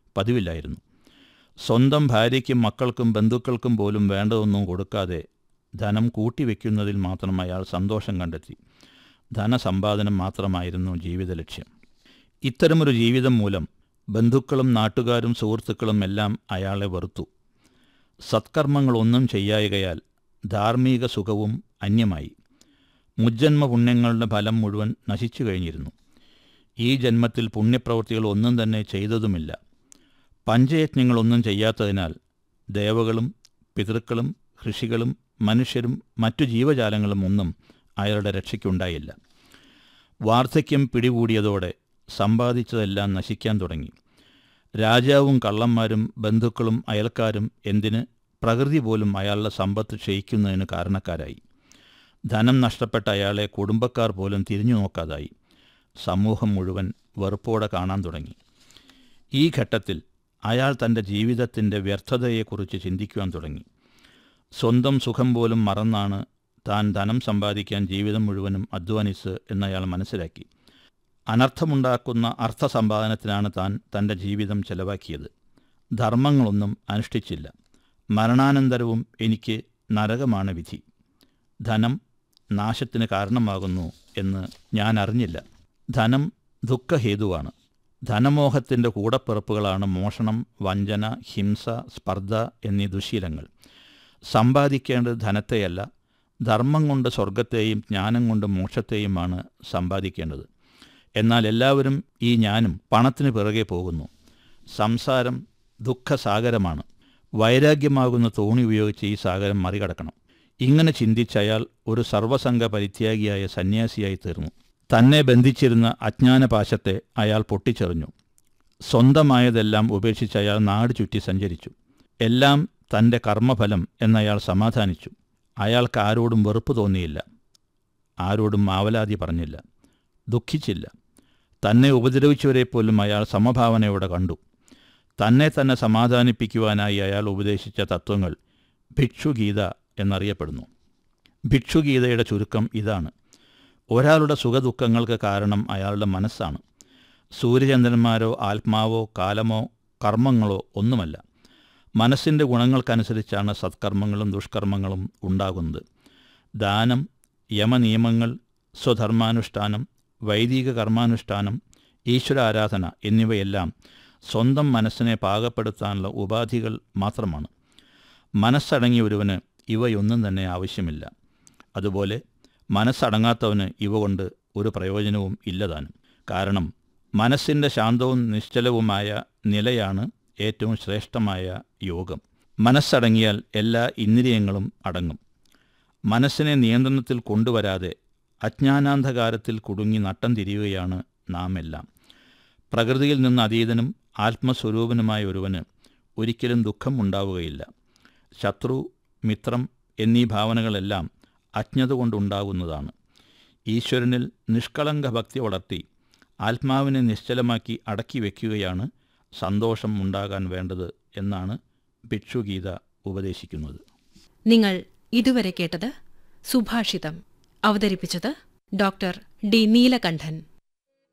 പതിവില്ലായിരുന്നു സ്വന്തം ഭാര്യയ്ക്കും മക്കൾക്കും ബന്ധുക്കൾക്കും പോലും വേണ്ടതൊന്നും കൊടുക്കാതെ ധനം കൂട്ടിവെക്കുന്നതിൽ മാത്രം അയാൾ സന്തോഷം കണ്ടെത്തി ധനസമ്പാദനം മാത്രമായിരുന്നു ജീവിത ലക്ഷ്യം ഇത്തരമൊരു ജീവിതം മൂലം ബന്ധുക്കളും നാട്ടുകാരും സുഹൃത്തുക്കളും എല്ലാം അയാളെ വെറുത്തു സത്കർമ്മങ്ങളൊന്നും ചെയ്യായകയാൽ ധാർമ്മിക സുഖവും അന്യമായി മുജ്ജന്മ പുണ്യങ്ങളുടെ ഫലം മുഴുവൻ നശിച്ചു കഴിഞ്ഞിരുന്നു ഈ ജന്മത്തിൽ പുണ്യപ്രവൃത്തികൾ ഒന്നും തന്നെ ചെയ്തതുമില്ല പഞ്ചയജ്ഞങ്ങളൊന്നും ചെയ്യാത്തതിനാൽ ദേവകളും പിതൃക്കളും ഋഷികളും മനുഷ്യരും മറ്റു ജീവജാലങ്ങളും ഒന്നും അയാളുടെ രക്ഷയ്ക്കുണ്ടായില്ല വാർദ്ധക്യം പിടികൂടിയതോടെ സമ്പാദിച്ചതെല്ലാം നശിക്കാൻ തുടങ്ങി രാജാവും കള്ളന്മാരും ബന്ധുക്കളും അയൽക്കാരും എന്തിന് പ്രകൃതി പോലും അയാളുടെ സമ്പത്ത് ക്ഷയിക്കുന്നതിന് കാരണക്കാരായി ധനം നഷ്ടപ്പെട്ട അയാളെ കുടുംബക്കാർ പോലും തിരിഞ്ഞു നോക്കാതായി സമൂഹം മുഴുവൻ വെറുപ്പോടെ കാണാൻ തുടങ്ങി ഈ ഘട്ടത്തിൽ അയാൾ തൻ്റെ ജീവിതത്തിൻ്റെ വ്യർത്ഥതയെക്കുറിച്ച് ചിന്തിക്കുവാൻ തുടങ്ങി സ്വന്തം സുഖം പോലും മറന്നാണ് താൻ ധനം സമ്പാദിക്കാൻ ജീവിതം മുഴുവനും അധ്വാനിച്ച് എന്നയാൾ മനസ്സിലാക്കി അനർത്ഥമുണ്ടാക്കുന്ന അർത്ഥസമ്പാദനത്തിനാണ് താൻ തൻ്റെ ജീവിതം ചെലവാക്കിയത് ധർമ്മങ്ങളൊന്നും അനുഷ്ഠിച്ചില്ല മരണാനന്തരവും എനിക്ക് നരകമാണ് വിധി ധനം നാശത്തിന് കാരണമാകുന്നു എന്ന് ഞാൻ അറിഞ്ഞില്ല ധനം ദുഃഖഹേതുവാണ് ധനമോഹത്തിൻ്റെ കൂടപ്പിറപ്പുകളാണ് മോഷണം വഞ്ചന ഹിംസ സ്പർദ്ധ എന്നീ ദുശീലങ്ങൾ സമ്പാദിക്കേണ്ടത് ധനത്തെയല്ല ധർമ്മം കൊണ്ട് സ്വർഗത്തെയും ജ്ഞാനം കൊണ്ട് മോക്ഷത്തെയുമാണ് സമ്പാദിക്കേണ്ടത് എന്നാൽ എല്ലാവരും ഈ ഞാനും പണത്തിന് പിറകെ പോകുന്നു സംസാരം ദുഃഖസാഗരമാണ് വൈരാഗ്യമാകുന്ന തോണി ഉപയോഗിച്ച് ഈ സാഗരം മറികടക്കണം ഇങ്ങനെ ചിന്തിച്ച അയാൾ ഒരു സർവസംഘ പരിത്യാഗിയായ സന്യാസിയായി തീർന്നു തന്നെ ബന്ധിച്ചിരുന്ന അജ്ഞാനപാശത്തെ അയാൾ പൊട്ടിച്ചെറിഞ്ഞു സ്വന്തമായതെല്ലാം ഉപേക്ഷിച്ച് അയാൾ നാട് ചുറ്റി സഞ്ചരിച്ചു എല്ലാം തൻ്റെ കർമ്മഫലം എന്നയാൾ സമാധാനിച്ചു അയാൾക്ക് ആരോടും വെറുപ്പ് തോന്നിയില്ല ആരോടും മാവലാതി പറഞ്ഞില്ല ദുഃഖിച്ചില്ല തന്നെ ഉപദ്രവിച്ചവരെ പോലും അയാൾ സമഭാവനയോടെ കണ്ടു തന്നെ തന്നെ സമാധാനിപ്പിക്കുവാനായി അയാൾ ഉപദേശിച്ച തത്വങ്ങൾ ഭിക്ഷുഗീത എന്നറിയപ്പെടുന്നു ഭിക്ഷുഗീതയുടെ ചുരുക്കം ഇതാണ് ഒരാളുടെ സുഖദുഃഖങ്ങൾക്ക് കാരണം അയാളുടെ മനസ്സാണ് സൂര്യചന്ദ്രന്മാരോ ആത്മാവോ കാലമോ കർമ്മങ്ങളോ ഒന്നുമല്ല മനസ്സിൻ്റെ ഗുണങ്ങൾക്കനുസരിച്ചാണ് സത്കർമ്മങ്ങളും ദുഷ്കർമ്മങ്ങളും ഉണ്ടാകുന്നത് ദാനം യമനിയമങ്ങൾ സ്വധർമാനുഷ്ഠാനം വൈദിക കർമാനുഷ്ഠാനം ഈശ്വരാരാധന എന്നിവയെല്ലാം സ്വന്തം മനസ്സിനെ പാകപ്പെടുത്താനുള്ള ഉപാധികൾ മാത്രമാണ് മനസ്സടങ്ങിയ ഒരുവന് ഇവയൊന്നും തന്നെ ആവശ്യമില്ല അതുപോലെ മനസ്സടങ്ങാത്തവന് ഇവ കൊണ്ട് ഒരു പ്രയോജനവും ഇല്ലതാനും കാരണം മനസ്സിൻ്റെ ശാന്തവും നിശ്ചലവുമായ നിലയാണ് ഏറ്റവും ശ്രേഷ്ഠമായ യോഗം മനസ്സടങ്ങിയാൽ എല്ലാ ഇന്ദ്രിയങ്ങളും അടങ്ങും മനസ്സിനെ നിയന്ത്രണത്തിൽ കൊണ്ടുവരാതെ അജ്ഞാനാന്ധകാരത്തിൽ കുടുങ്ങി നട്ടം തിരിയുകയാണ് നാം എല്ലാം പ്രകൃതിയിൽ നിന്ന് അതീതനും ആത്മസ്വരൂപനുമായ ഒരുവന് ഒരിക്കലും ദുഃഖം ഉണ്ടാവുകയില്ല ശത്രു മിത്രം എന്നീ ഭാവനകളെല്ലാം അജ്ഞത കൊണ്ടുണ്ടാകുന്നതാണ് ഈശ്വരനിൽ നിഷ്കളങ്ക ഭക്തി വളർത്തി ആത്മാവിനെ നിശ്ചലമാക്കി അടക്കി വയ്ക്കുകയാണ് സന്തോഷം ഉണ്ടാകാൻ വേണ്ടത് എന്നാണ് ഭിക്ഷുഗീത ഉപദേശിക്കുന്നത് നിങ്ങൾ ഇതുവരെ കേട്ടത് സുഭാഷിതം അവതരിപ്പിച്ചത് ഡോക്ടർ ഡി നീലകണ്ഠൻ